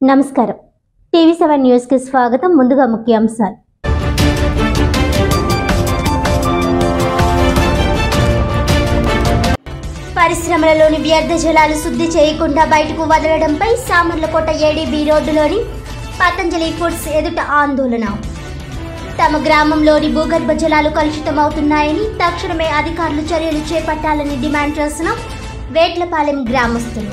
నమస్కారం TV seven news కి స్వాగతం ముందుగా ముఖ్యాంశాలు పరిశ్రమలలోని వ్యర్థ జలాలు శుద్ధి చేయకుండా బయటకు వదలడంపై సామర్లకోట ఏడీబీ రోడ్డులోని పతంజలి ఫుడ్స్ ఎదుట ఆందోళన తమ గ్రామంలోని భూగర్భ జలాలు కలుషితమవుతున్నాయని తక్షణమే అధికారులు చర్యలు చేపట్టాలని డిమాండ్ చేసిన వేట్లపాలెం గ్రామస్తులు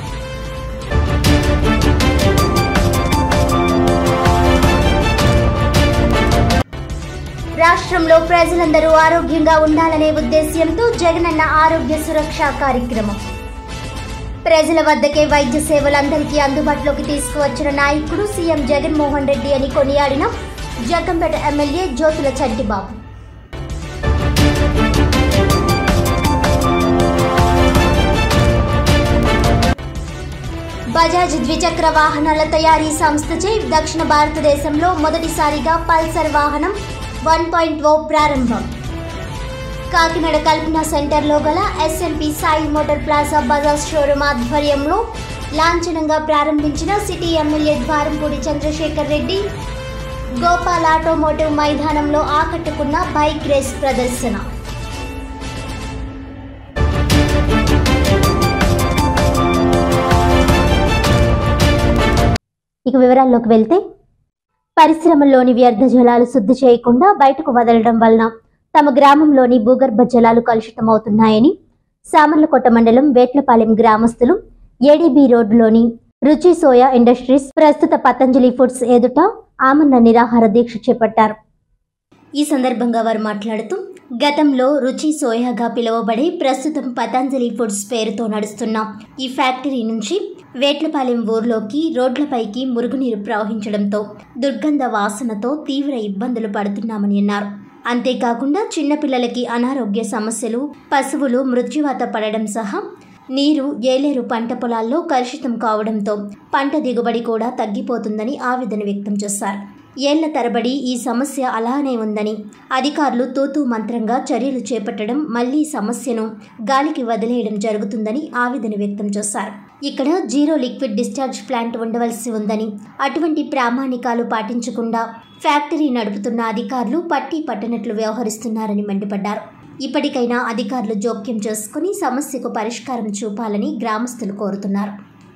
రాష్ట్రంలో ప్రజలందరూ ఆరోగ్యంగా ఉండాలనే ఉద్దేశ్యంతో జగనన్న ఆరోగ్య సురక్ష కార్యక్రమం ప్రజల వద్దకే వైద్య సేవలందరికీ అందుబాటులోకి తీసుకువచ్చిన నాయకుడు సీఎం జగన్మోహన్ రెడ్డి అని కొనియాడిన జగంపేట ఎమ్మెల్యే జ్యోతుల చంటిబాబు బజాజ్ ద్విచక్ర వాహనాల తయారీ సంస్థచే దక్షిణ భారతదేశంలో మొదటిసారిగా పల్సర్ వాహనం వన్ పాయింట్ ఓ ప్రారంభం కాకినాడ కల్పన సెంటర్లో గల SMP Sai motor plaza Bajaj showroom ఆధ్వర్యంలో లాంఛనంగా ప్రారంభించిన city MLA Dwarampudi Chandrasekhar Reddy Gopal automotive మైదానంలో ఆకట్టుకున్న బైక్ రేస్ ప్రదర్శన ఇక వివరాల్లోకి వెళ్తే పరిశ్రమల్లోని వ్యర్థ జలాలు శుద్ధి చేయకుండా బయటకు వదలడం వలన తమ గ్రామంలోని భూగర్భ జలాలు కలుషితమవుతున్నాయని సామర్లకోట మండలం వేట్లపాలెం గ్రామస్తులు ఏడీబీ రోడ్డులోని రుచి సోయా ఇండస్ట్రీస్ ప్రస్తుత పతంజలి ఫుడ్స్ ఎదుట ఆమరణ నిరాహార దీక్ష చేపట్టారు ఈ సందర్భంగా వారు మాట్లాడుతూ గతంలో రుచి సోయాగా పిలువబడే ప్రస్తుతం పతంజలి ఫుడ్స్ పేరుతో నడుస్తున్న ఈ ఫ్యాక్టరీ నుంచి వేట్లపాలెం ఊర్లోకి రోడ్లపైకి మురుగునీరు ప్రవహించడంతో దుర్గంధ వాసనతో తీవ్ర ఇబ్బందులు పడుతున్నామని అన్నారు అంతేకాకుండా చిన్నపిల్లలకి అనారోగ్య సమస్యలు పశువులు మృత్యువాత పడడం సహా నీరు ఏలేరు పంట పొలాల్లో కలుషితం కావడంతో పంట దిగుబడి కూడా తగ్గిపోతుందని ఆవేదన వ్యక్తం చేశారు ఏళ్ల తరబడి ఈ సమస్య అలానే ఉందని అధికారులు తూతూ మంత్రంగా చర్యలు చేపట్టడం మళ్లీ సమస్యను గాలికి వదిలేయడం జరుగుతుందని ఆవేదన వ్యక్తం చేశారు ఇక్కడ జీరో లిక్విడ్ డిశ్చార్జ్ ప్లాంట్ ఉండవలసి ఉందని అటువంటి ప్రామాణికాలు పాటించకుండా ఫ్యాక్టరీ నడుపుతున్న అధికారులు పట్టి పట్టనట్లు వ్యవహరిస్తున్నారని మండిపడ్డారు ఇప్పటికైనా అధికారులు జోక్యం చేసుకుని సమస్యకు పరిష్కారం చూపాలని గ్రామస్తులు కోరుతున్నారు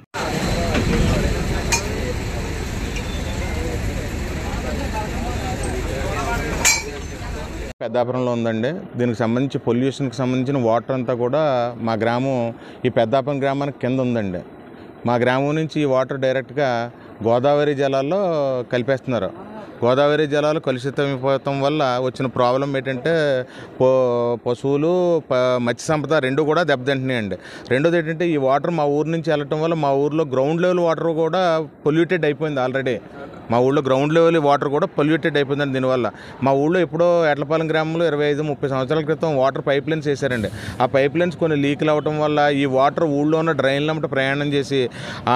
పెద్దాపురంలో ఉందండి దీనికి సంబంధించి పొల్యూషన్కి సంబంధించిన వాటర్ అంతా కూడా మా గ్రామం ఈ పెద్దాపురం గ్రామానికి కింద ఉందండి మా గ్రామం నుంచి ఈ వాటర్ డైరెక్ట్గా గోదావరి జలాల్లో కలిపేస్తున్నారు గోదావరి జలాలు కలుషితమైపోవటం వల్ల వచ్చిన ప్రాబ్లం ఏంటంటే పో పశువులు ప మత్స్య సంపద రెండు కూడా దెబ్బతింటున్నాయండి రెండోది ఏంటంటే ఈ వాటర్ మా ఊరు నుంచి వెళ్ళటం వల్ల మా ఊర్లో గ్రౌండ్ లెవెల్ వాటర్ కూడా పొల్యూటెడ్ అయిపోయింది ఆల్రెడీ మా ఊళ్ళో గ్రౌండ్ లెవెల్ వాటర్ కూడా పొల్యూటెడ్ అయిపోయిందండి దీనివల్ల మా ఊళ్ళో ఎప్పుడో ఎట్లపాలెం గ్రామంలో ఇరవై ఐదు ముప్పై సంవత్సరాల క్రితం వాటర్ పైప్ లైన్స్ వేశారండి ఆ పైప్ లైన్స్ కొన్ని లీకులు అవ్వటం వల్ల ఈ వాటర్ ఊళ్ళో ఉన్న డ్రైన్లమ్మట ప్రయాణం చేసి ఆ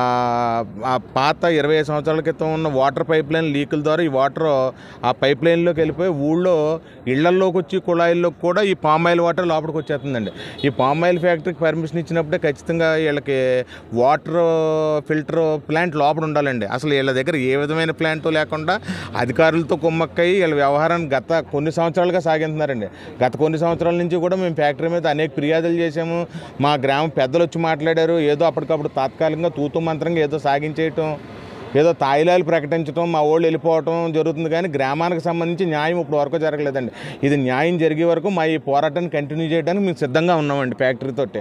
ఆ పాత ఇరవై ఐదు సంవత్సరాల క్రితం ఉన్న వాటర్ పైప్ లైన్ లీకుల ద్వారా ఈ వాటర్ ఆ పైప్ లైన్లోకి వెళ్ళిపోయి ఊళ్ళో ఇళ్లల్లోకి వచ్చి కుళాయిల్లోకి కూడా ఈ పామ్ ఆయిల్ వాటర్ లోపలికి వచ్చేస్తుందండి ఈ పామ్ ఆయిల్ ఫ్యాక్టరీకి పర్మిషన్ ఇచ్చినప్పుడే ఖచ్చితంగా వీళ్ళకి వాటర్ ఫిల్టర్ ప్లాంట్ లోపల ఉండాలండి అసలు వీళ్ళ దగ్గర ఏ విధమైన ప్లాంట్ లేకుండా అధికారులతో కుమ్మక్కయి వీళ్ళ వ్యవహారాన్ని గత కొన్ని సంవత్సరాలుగా సాగిస్తున్నారండి గత కొన్ని సంవత్సరాల నుంచి కూడా మేము ఫ్యాక్టరీ మీద అనేక ఫిర్యాదులు చేసాము మా గ్రామ పెద్దలు వచ్చి మాట్లాడారు ఏదో అప్పటికప్పుడు తాత్కాలికంగా తూతు మంత్రంగా ఏదో సాగించేయటం ఏదో తాయిలాలు ప్రకటించడం మా వాళ్ళు వెళ్ళిపోవటం జరుగుతుంది కానీ గ్రామానికి సంబంధించి న్యాయం ఇప్పుడు వరకు జరగలేదండి ఇది న్యాయం జరిగే వరకు మా ఈ పోరాటాన్ని కంటిన్యూ చేయడానికి మేము సిద్ధంగా ఉన్నామండి ఫ్యాక్టరీతోటే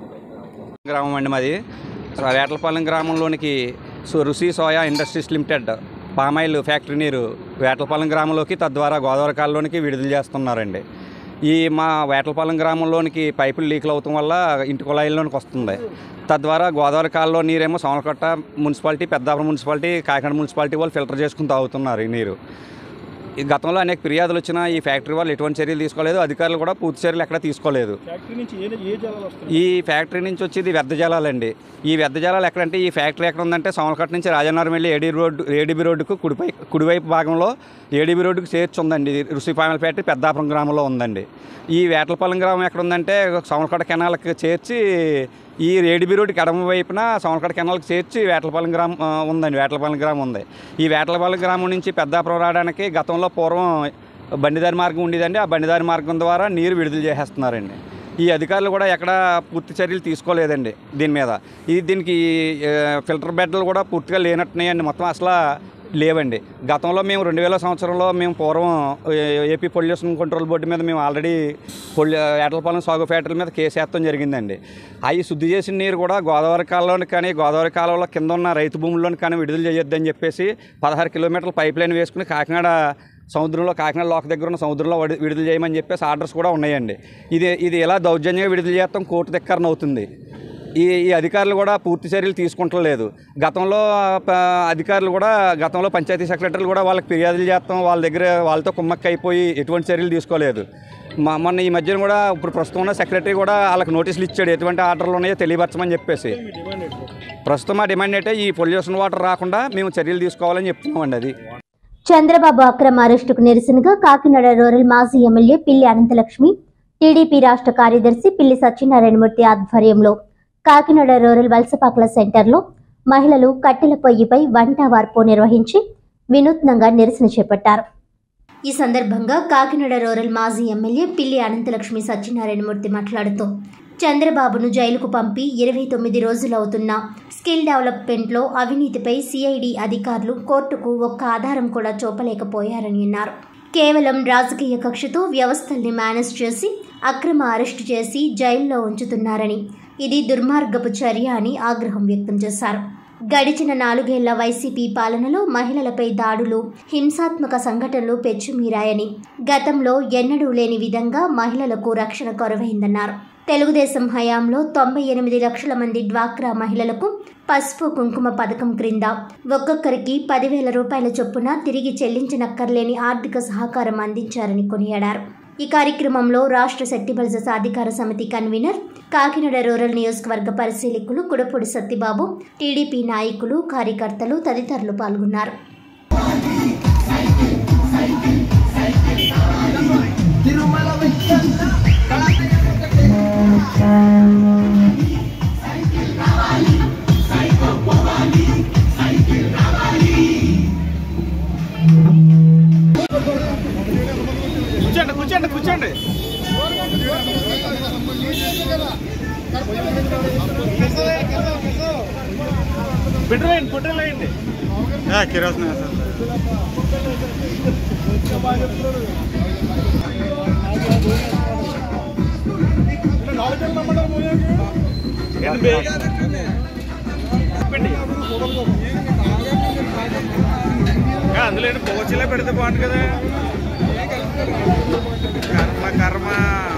గ్రామం అండి మాది వేటలపాలెం గ్రామంలోనికి so Ruchi soya industries limited palm oil factory నీరు వేటలపాలెం గ్రామంలోకి తద్వారా గోదావరి కాలంలోనికి విడుదల చేస్తున్నారండి ఈ మా వేటలపాలెం గ్రామంలోనికి పైపులు లీకులు అవటం వల్ల ఇంటి కుళాయిల్లోనికి వస్తుంది తద్వారా గోదావరి కాలంలో నీరేమో Samarlakota municipality Peddapuram municipality Kakinada municipality వాళ్ళు ఫిల్టర్ చేసుకుని తాగుతున్నారు ఈ నీరు ఈ గతంలో అనేక ఫిర్యాదులు వచ్చినా ఈ ఫ్యాక్టరీ వాళ్ళు ఎటువంటి చర్యలు తీసుకోలేదు అధికారులు కూడా పూర్తి చర్యలు ఎక్కడ తీసుకోలేదు ఫ్యాక్టరీ నుంచి ఏ ఏ జలాలు వస్తాయి ఈ ఫ్యాక్టరీ నుంచి వచ్చేది వ్యర్థ జలాలండి ఈ వ్యర్థ జలాలు ఎక్కడంటే ఈ ఫ్యాక్టరీ ఎక్కడ ఉందంటే సోమలకట్ట నుంచి రాజనగరం వెళ్ళి ఏడీ రోడ్డు ఏడీబీ రోడ్డుకు కుడిపై కుడివైపు భాగంలో ఏడీబీ రోడ్డుకు చేర్చి ఉందండి ఇది ఋషిపాయల ఫ్యాక్టరీ పెద్దాపురం గ్రామంలో ఉందండి ఈ వేటలపాలెం గ్రామం ఎక్కడ ఉందంటే సోమలకట్ట కెనాల్కి చేర్చి ఈ రేడిబి రోడ్డుకి ఎడమ వైపున సోమలకడ కెనాల్కి చేర్చి వేటలపాలెం గ్రామం ఆ, ఉందండి వేటలపాలెం గ్రామం ఉంది ఈ వేటలపాలెం గ్రామం నుంచి పెద్దాపురం రావడానికి గతంలో పూర్వం బండిదారి మార్గం ఉండేదండి ఆ బండిదారి మార్గం ద్వారా నీరు విడుదల చేసేస్తున్నారండి ఈ అధికారులు కూడా ఎక్కడ పూర్తి చర్యలు తీసుకోలేదండి దీని మీద ఇది దీనికి ఆ, ఫిల్టర్ బెడ్లు కూడా పూర్తిగా లేనట్టున్నాయండి మొత్తం అసలు లేవండి గతంలో మేము రెండు వేల సంవత్సరంలో మేము పూర్వం ఏ- ఏపీ పొల్యూషన్ కంట్రోల్ బోర్డు మీద మేము ఆల్రెడీ పొల్యూ ఏటలపాలెం సాగు ఫ్యాక్టరీల మీద కేసు వేస్తాం జరిగిందండి అవి శుద్ధి చేసిన నీరు కూడా గోదావరి కాలంలోని కానీ గోదావరి కాలంలో కింద ఉన్న రైతు భూముల్లోని కానీ విడుదల చేయొద్దని చెప్పేసి పదహారు కిలోమీటర్ల పైప్ లైన్ వేసుకుని కాకినాడ సముద్రంలో కాకినాడ లోక దగ్గర ఉన్న సముద్రంలో వడి- విడుదల చేయమని చెప్పేసి ఆర్డర్స్ కూడా ఉన్నాయండి ఇది ఇది ఎలా దౌర్జన్యంగా విడుదల చేస్తాం కోర్టు ధిక్కరణ అవుతుంది ఈ ఈ అధికారులు కూడా పూర్తి చర్యలు తీసుకుంటలేదు గతంలో ప- అధికారులు కూడా గతంలో పంచాయతీ సెక్రటరీలు కూడా వాళ్ళకి ఫిర్యాదులు చేస్తాం వాళ్ళ దగ్గర వాళ్ళతో కుమ్మక్క అయిపోయి ఎటువంటి చర్యలు తీసుకోలేదు మా మొన్న ఈ మధ్యన కూడా ఇప్పుడు ప్రస్తుతం ఉన్న సెక్రటరీ కూడా వాళ్ళకి నోటీసులు ఇచ్చాడు ఎటువంటి ఆర్డర్లు ఉన్నాయో తెలియపరచమని చెప్పేసి మీ డిమాండ్ ఏంటి ప్రస్తుతం మా డిమాండ్ అయితే ఈ పొల్యూషన్ వాటర్ రాకుండా మేము చర్యలు తీసుకోవాలని చెప్తున్నామండి అది చంద్రబాబు అక్రమ అరెస్టుకు నిరసనగా కాకినాడ రూరల్ మాజీ ఎమ్మెల్యే పిల్లి అనంతలక్ష్మి టీడీపీ రాష్ట్ర కార్యదర్శి పిల్లి సత్యనారాయణమూర్తి ఆధ్వర్యంలో కాకినాడ రూరల్ వలసపాకల సెంటర్లో మహిళలు కట్టెల పొయ్యిపై వంట వార్పు నిర్వహించి వినూత్నంగా నిరసన చేపట్టారు ఈ సందర్భంగా కాకినాడ రూరల్ మాజీ ఎమ్మెల్యే పిల్లి అనంతలక్ష్మి సత్యనారాయణమూర్తి మాట్లాడుతూ చంద్రబాబును జైలుకు పంపి ఇరవై తొమ్మిది రోజులవుతున్న స్కిల్ డెవలప్మెంట్లో అవినీతిపై సిఐడి అధికారులు కోర్టుకు ఒక్క ఆధారం కూడా చూపలేకపోయారని అన్నారు కేవలం రాజకీయ కక్షతో వ్యవస్థల్ని మేనేజ్ చేసి అక్రమ అరెస్టు చేసి జైల్లో ఉంచుతున్నారని ఇది దుర్మార్గపు చర్య అని ఆగ్రహం వ్యక్తం చేశారు గడిచిన నాలుగేళ్ల వైసీపీ పాలనలో మహిళలపై దాడులు హింసాత్మక సంఘటనలు పెచ్చుమీరాయని గతంలో ఎన్నడూ లేని విధంగా మహిళలకు రక్షణ కొరవైందన్నారు తెలుగుదేశం హయాంలో తొంభై ఎనిమిది లక్షల మంది డ్వాక్రా మహిళలకు పసుపు కుంకుమ పథకం క్రింద ఒక్కొక్కరికి పదివేల రూపాయల చొప్పున తిరిగి చెల్లించనక్కర్లేని ఆర్థిక సహకారం అందించారని కొనియాడారు ఈ కార్యక్రమంలో రాష్ట్ర శక్తిబల్జ సాధికార సమితి కన్వీనర్ కాకినాడ రూరల్ నియోజకవర్గ పరిశీలకులు కుడపూడి సత్యబాబు టీడీపీ నాయకులు కార్యకర్తలు తదితరులు పాల్గొన్నారు కూర్చోండి కూర్చోండి కూర్చోండి పెట్రోల్ వేయండి పెట్రోల్ వేయండి అందులో పోవచ్చేలా పెడితే బాగుంది కదా కర్మ కర్మ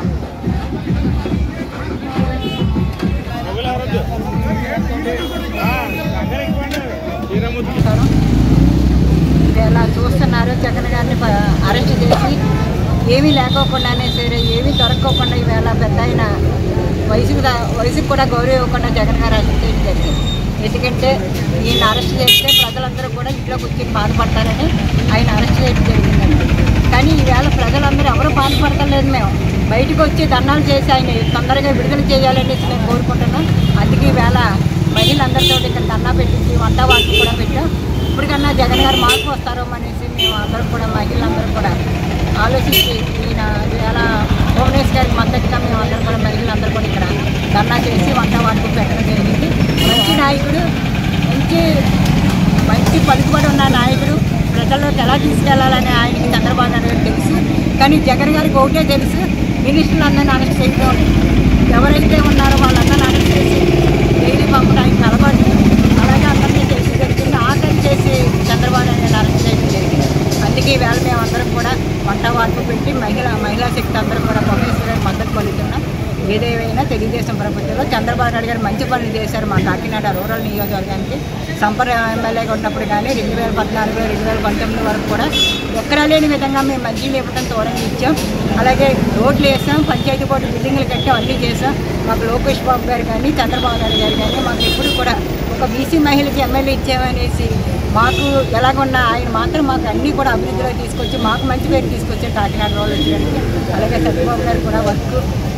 ఎలా చూస్తున్నారు జగన్ గారిని ప- అరెస్ట్ చేసి ఏమీ లేకోకుండానే సరే ఏమీ దొరకకుండా ఈవేళ పెద్ద ఆయన వయసుకు దా- వయసుకు కూడా గౌరవం ఇవ్వకుండా జగన్ గారు అరెస్ట్ చేయడం జరిగింది ఎందుకంటే ఈయన అరెస్ట్ చేస్తే ప్రజలందరూ కూడా ఇంట్లో కూర్చొని బాధపడతారని ఆయన అరెస్ట్ చేయడం జరిగిందండి కానీ ఈవేళ ప్రజలందరూ ఎవరు బాధపడతలేదు మేము బయటకు వచ్చి ధర్నాలు చేసి ఆయన తొందరగా విడుదల చేయాలనేసి మేము కోరుకుంటున్నాం అందుకే ఈవేళ మహిళలందరితో ఇక్కడ ధర్నా పెట్టించి వంట వాళ్ళు కూడా పెట్టాం ఇప్పటికన్నా జగన్ గారు మార్పు వస్తారో అనేసి మేము అందరం కూడా మహిళలందరూ కూడా ఆలోచించి ఈయన ఎలా భువనేష్ గారికి మద్దతుగా మేము అందరం కూడా మహిళలందరూ కూడా ఇక్కడ ధర్నా చేసి వంట వాడుకు పెట్టడం జరిగింది మంచి నాయకుడు మంచి మంచి పలుకుబడి ఉన్న నాయకుడు ప్రజల్లోకి ఎలా తీసుకెళ్లాలని ఆయనకి చంద్రబాబు నాయుడు గారికి తెలుసు కానీ జగన్ గారికి ఒకటే తెలుసు మినిస్టర్లు అందరినీ అరెస్ట్ చేయడం ఎవరైతే ఉన్నారో వాళ్ళందరినీ అరెస్ట్ చేసి డైలీ పంపడానికి అలవాటు అలాగే అందరినీ చేసి జరిగింది ఆఖరి చేసి చంద్రబాబు నాయుడు అరెస్ట్ చేయడం జరిగింది అందుకే ఈవేళ మేము అందరం కూడా వంట వార్పు పెట్టి మహిళ మహిళా శక్తి అందరం కూడా పరమేశ్వర మద్దతు పలుకుతున్నాం ఏదేమైనా తెలుగుదేశం ప్రభుత్వంలో చంద్రబాబు నాయుడు గారు మంచి పనులు చేశారు మా కాకినాడ రూరల్ నియోజకవర్గానికి సంపర ఎమ్మెల్యేగా ఉన్నప్పుడు కానీ రెండు వేల పద్నాలుగు రెండు వేల పంతొమ్మిది వరకు కూడా ఎక్కడా లేని విధంగా మేము మంచిలు ఇవ్వడం తోరణి ఇచ్చాం అలాగే రోడ్లు వేసాం పంచాయతీ బోర్డు బిల్డింగ్లు కట్టాం అన్నీ చేసాం మాకు లోకేష్ బాబు గారు కానీ చంద్రబాబు నాయుడు గారు కానీ మాకు ఎప్పుడు కూడా ఒక బీసీ మహిళకి ఎమ్మెల్యే ఇచ్చామనేసి మాకు ఎలాగున్నా ఆయన మాత్రం మాకు అన్నీ కూడా అభివృద్ధిలో తీసుకొచ్చి మాకు మంచి పేరు తీసుకొచ్చి కాకినాడ రోజులు వచ్చేదానికి అలాగే చంద్రబాబు గారు కూడా వర్క్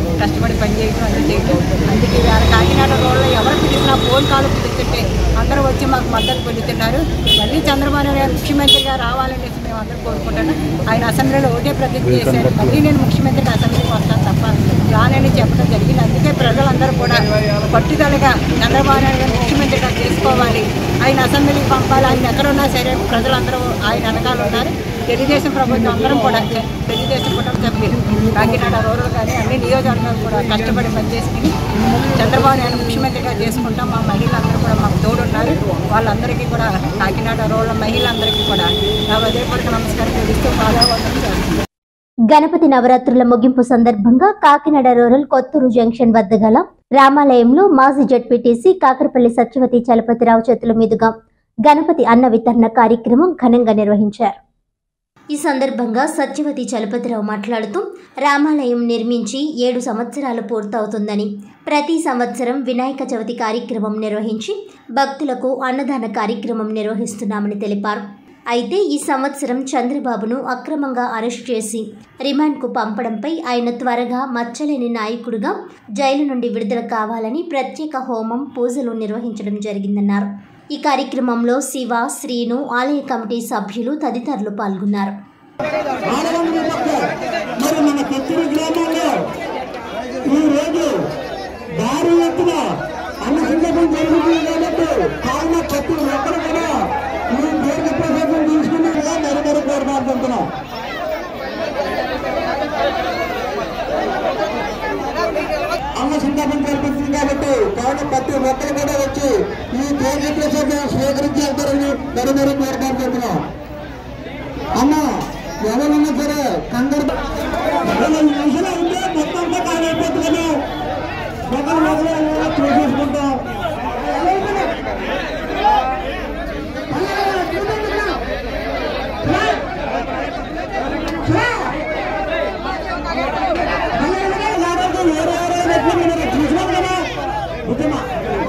కష్టపడి పని చేయడం అన్నీ చేయడం అందుకే వేరే కాకినాడ రోడ్లో ఎవరు పిలిచినా ఫోన్ కాల్ పిలుస్తుంటే అందరూ వచ్చి మాకు మద్దతు పొందుతున్నారు మళ్ళీ చంద్రబాబు నాయుడు గారు ముఖ్యమంత్రిగా రావాలనేసి మేము అందరూ కోరుకుంటున్నాం ఆయన అసెంబ్లీలో ఒకటే ప్రతిజ్ఞ చేశారు మళ్ళీ నేను ముఖ్యమంత్రిగా అసెంబ్లీకి వస్తాను తప్ప రానని చెప్పడం జరిగింది అందుకే ప్రజలందరూ కూడా పట్టుదలగా చంద్రబాబు నాయుడు గారు ముఖ్యమంత్రిగా చేసుకోవాలి ఆయన అసెంబ్లీకి పంపాలి ఆయన ఎక్కడున్నా సరే ప్రజలందరూ ఆయన వెనకాల ఉన్నారు తెలుగుదేశం ప్రభుత్వం అందరం కూడా తెలుగుదేశం కుటుంబ సభ్యులు కాకినాడ రూరల్ కానీ అన్ని నియోజకవర్గాలు కూడా కష్టపడి పనిచేసుకుని చంద్రబాబు నాయుడు ముఖ్యమంత్రిగా చేసుకుంటాం మా మహిళలందరూ కూడా మాకు తోడున్నారు వాళ్ళందరికీ కూడా కాకినాడ రూరల్ మహిళలందరికీ కూడా నా హృదయపూర్వక నమస్కారం తెలుస్తూ పాదావందనం చేస్తున్నాను గణపతి నవరాత్రుల ముగింపు సందర్భంగా కాకినాడ రూరల్ కొత్తూరు జంక్షన్ వద్ద గల రామాలయంలో మాజీ జడ్పీటీసీ కాకరపల్లి సత్యవతి చలపతిరావు చేతుల మీదుగా గణపతి అన్న వితరణ కార్యక్రమం ఘనంగా నిర్వహించారు ఈ సందర్భంగా సత్యవతి చలపతిరావు మాట్లాడుతూ రామాలయం నిర్మించి ఏడు సంవత్సరాలు పూర్తవుతుందని ప్రతి సంవత్సరం వినాయక చవితి కార్యక్రమం నిర్వహించి భక్తులకు అన్నదాన కార్యక్రమం నిర్వహిస్తున్నామని తెలిపారు అయితే ఈ సంవత్సరం చంద్రబాబును అక్రమంగా అరెస్ట్ చేసి రిమాండ్కు పంపడంపై ఆయన త్వరగా మచ్చలేని నాయకుడిగా జైలు నుండి విడుదల కావాలని ప్రత్యేక హోమం పూజలు నిర్వహించడం జరిగిందన్నారు ఈ కార్యక్రమంలో శివ శ్రీను ఆలయ కమిటీ సభ్యులు తదితరులు పాల్గొన్నారు ఆడవాళ్ళ పక్క మరి మన కొత్తూరు గ్రామంలో ఈ రోజు భారీ ఎత్తున అన్నసందర్భం జరుగుతుంది కాబట్టి కావున కొత్తూరు ఎక్కడ కూడా ఈ దీర్ఘ ప్రసాదం తీసుకున్నట్టుగా మరి మరి కోరుకుంటున్నాం అన్న సందర్భం జరుగుతుంది కాబట్టి కావున ప్రతి ఒక్కరు కూడా వచ్చి ఈ దీర్ఘ ప్రసాదం స్వీకరించి వెళ్తారని మరి మరి కోరుకుంటున్నాం అన్న ఎవరన్నా సరే కంగారు ఇరవై నిమిషాలు ఉంటే మొత్తం అంతా ఖాళీ అయిపోతుంది కదా మొదలు మొదలు చూసేసుకుంటాం చూసినాం కదా ఉత్తమా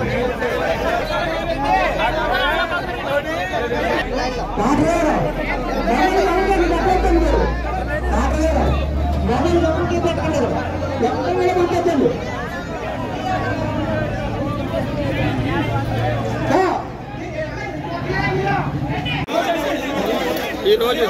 పాటలేరు మొదలు మొదలు పెట్టండి మీరు పాటలేరు మొదలు మొదలు పెట్టండి ఎక్కడ మీద పంపించండి ఈరోజు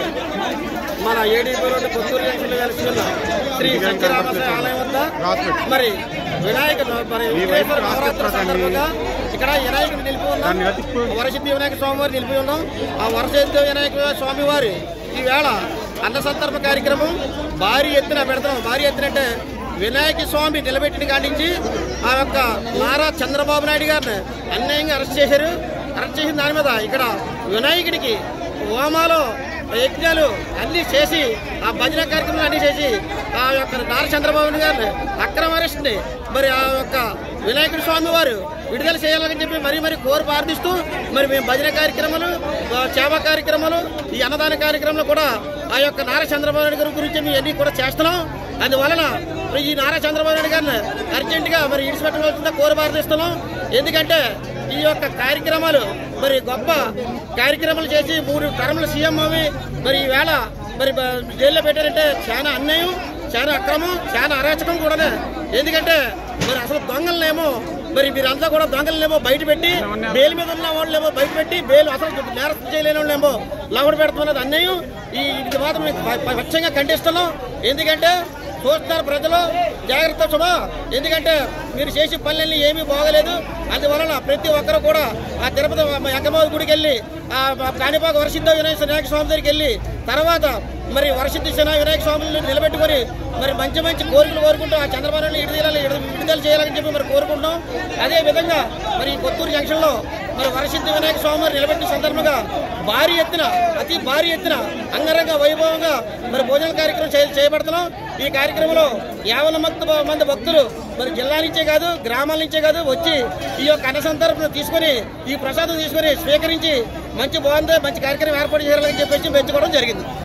మన ఏడీపీ రోడ్డు కొత్తూరు జంక్షన్లో వెలుస్తున్న శ్రీ శంకరామస్వామి ఆలయం వద్ద మరి వినాయక మరి విఘ్నేశ్వర నవరాత్రుల సందర్భంగా ఇక్కడ వినాయకుడు నిలిపి ఉన్నాం వరసిద్ధి వినాయక స్వామి వారు నిలిపి ఉన్నాం ఆ వరసిద్ధి వినాయక స్వామి వారి ఈవేళ అన్న సందర్భ కార్యక్రమం భారీ ఎత్తున పెడతాం భారీ ఎత్తున అంటే వినాయక స్వామి నిలబెట్టిన కాడి నుంచి ఆ యొక్క నారా చంద్రబాబు నాయుడు గారిని అన్యాయంగా అరెస్ట్ చేశారు అరెస్ట్ చేసిన దాని మీద ఇక్కడ వినాయకుడికి హోమాలు యజ్ఞాలు అన్ని చేసి ఆ భజన కార్యక్రమాలు అన్ని చేసి ఆ యొక్క నారా చంద్రబాబు నాయుడు గారిని అక్రమ అరెస్ట్ని మరి ఆ యొక్క వినాయకుడి స్వామి వారు విడుదల చేయాలని చెప్పి మరీ మరి కోరి ప్రార్థిస్తూ మరి మేము భజన కార్యక్రమాలు ఆ, సేవా కార్యక్రమాలు ఈ అన్నదాన కార్యక్రమాలు కూడా ఆ యొక్క నారా చంద్రబాబు నాయుడు గారి గురించి మేము అన్ని కూడా చేస్తున్నాం అందువలన మరి ఈ నారా చంద్రబాబు నాయుడు గారిని అర్జెంటుగా మరి ఇడిచిపెట్టవలసిందిగా కోరి ప్రార్థిస్తున్నాం ఎందుకంటే ఈ యొక్క కార్యక్రమాలు మరి గొప్ప కార్యక్రమాలు చేసి మూడు టర్ములు సీఎం అవి మరి ఈవేళ మరి బ- జైల్లో పెట్టారంటే చాలా అన్యాయం చాలా అక్రమం చాలా అరాచకం కూడా ఎందుకంటే మరి అసలు దొంగలనేమో మరి మీరంతా కూడా దొంగలనేమో బయట పెట్టి బెయిల్ మీద ఉన్న వాళ్ళేమో బయట పెట్టి బెయిల్ అసలు నేరస్తు చేయలేని వాళ్ళేమో లవడ పెడుతున్నది అన్యాయం ఈ ఇది మాత్రం మేము ప- ప- పక్షంగా ఖండిస్తున్నాం ఎందుకంటే చూస్తున్నారు ప్రజలు జాగ్రత్త సుమా ఎందుకంటే మీరు చేసే పనులన్నీ ఏమీ బాగలేదు అందువలన ప్రతి ఒక్కరు కూడా ఆ తిరుపతి ఎంకమావి గుడికి వెళ్ళి ఆ కాణిపాక వరసిద్ధ వినాయక వినాయక స్వామి దగ్గరికి వెళ్ళి తర్వాత మరి వరసిద్ధి శన వినాయక స్వామిని నిలబెట్టుకొని మరి మంచి మంచి కోరికలు కోరుకుంటూ ఆ చంద్రబాబు నాయుడు విడుదల విడుదల చేయాలని చెప్పి మరి కోరుకుంటున్నాం అదే విధంగా మరి ఈ కొత్తూరు జంక్షన్లో మరి వరసిద్ధి వినాయక స్వామి వారిని నిలబెట్టిన సందర్భంగా భారీ ఎత్తున అతి భారీ ఎత్తున అంగరంగ వైభవంగా మరి భోజన కార్యక్రమం చేయ- చేయబడుతున్నాం ఈ కార్యక్రమంలో యాభై మంది మంది భక్తులు మరి జిల్లా నుంచే కాదు గ్రామాల నుంచే కాదు వచ్చి ఈ యొక్క అన్న సందర్భం తీసుకొని ఈ ప్రసాదం తీసుకొని స్వీకరించి మంచి బాగుంది మంచి కార్యక్రమం ఏర్పాటు చేయాలని చెప్పేసి పెంచుకోవడం జరిగింది